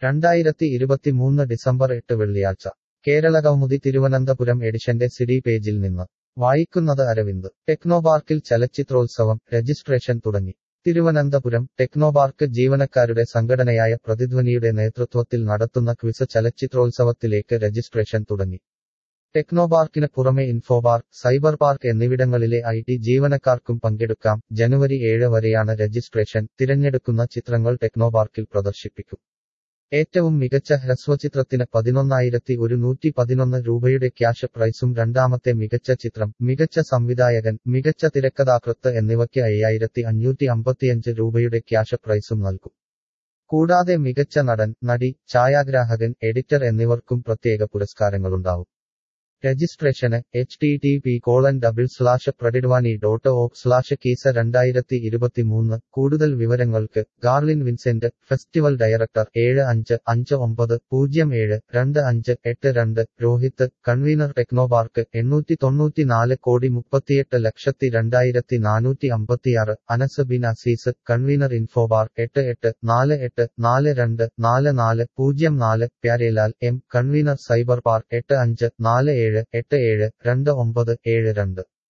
രണ്ടായിരത്തി ഇരുപത്തിമൂന്ന് ഡിസംബർ എട്ട് വെള്ളിയാഴ്ച കേരള കൗമുദി തിരുവനന്തപുരം എഡിഷന്റെ സിഡി പേജിൽ നിന്ന് വായിക്കുന്നത് അരവിന്ദ് ടെക്നോപാർക്കിൽ ചലച്ചിത്രോത്സവം രജിസ്ട്രേഷൻ തുടങ്ങി തിരുവനന്തപുരം ടെക്നോപാർക്ക് ജീവനക്കാരുടെ സംഘടനയായ പ്രതിധ്വനിയുടെ നേതൃത്വത്തിൽ നടത്തുന്ന ക്വിസ് ചലച്ചിത്രോത്സവത്തിലേക്ക് രജിസ്ട്രേഷൻ തുടങ്ങി ടെക്നോപാർക്കിന് പുറമെ ഇൻഫോപാർക്ക് സൈബർ പാർക്ക് എന്നിവിടങ്ങളിലെ ഐ ടി ജീവനക്കാർക്കും പങ്കെടുക്കാം ജനുവരി ഏഴ് വരെയാണ് രജിസ്ട്രേഷൻ തിരഞ്ഞെടുക്കുന്ന ചിത്രങ്ങൾ ടെക്നോപാർക്കിൽ പ്രദർശിപ്പിക്കും ഏറ്റവും മികച്ച ഹ്രസ്വചിത്രത്തിന് പതിനൊന്നായിരത്തി ഒരുന്നൂറ്റി പതിനൊന്ന് രൂപയുടെ ക്യാഷ് പ്രൈസും രണ്ടാമത്തെ മികച്ച ചിത്രം മികച്ച സംവിധായകൻ മികച്ച തിരക്കഥാകൃത്ത് എന്നിവയ്ക്ക് അയ്യായിരത്തി അഞ്ഞൂറ്റി അമ്പത്തിയഞ്ച് രൂപയുടെ ക്യാഷ് പ്രൈസും നൽകും കൂടാതെ മികച്ച നടൻ നടി ഛായാഗ്രാഹകൻ എഡിറ്റർ എന്നിവർക്കും പ്രത്യേക പുരസ്കാരങ്ങളുണ്ടാവും രജിസ്ട്രേഷന് H T T P colon double slash പ്രഡിഡ്വാനി ഡോട്ട് ഓഫ് സ്ലാഷ് കീസ രണ്ടായിരത്തി ഇരുപത്തിമൂന്ന് കൂടുതൽ വിവരങ്ങൾക്ക് ഗാർലിൻ വിൻസെന്റ് ഫെസ്റ്റിവൽ ഡയറക്ടർ ഏഴ് അഞ്ച് അഞ്ച് ഒമ്പത് പൂജ്യം ഏഴ് രണ്ട് അഞ്ച് എട്ട് രണ്ട് രോഹിത് കൺവീനർ ടെക്നോപാർക്ക് എണ്ണൂറ്റി തൊണ്ണൂറ്റിനാല് കോടി മുപ്പത്തിയെട്ട് ലക്ഷത്തി രണ്ടായിരത്തി നാനൂറ്റി അമ്പത്തിയാറ് അനസ് ബിൻ അസീസ് കൺവീനർ ഇൻഫോബാർ എട്ട് എട്ട് നാല് എട്ട് നാല് രണ്ട് നാല് നാല് പൂജ്യം നാല് Pyarelal M convener cyber park എട്ട് അഞ്ച് നാല് ഏഴ് എട്ട് ഏഴ് രണ്ട് ഒമ്പത് ഏഴ് രണ്ട്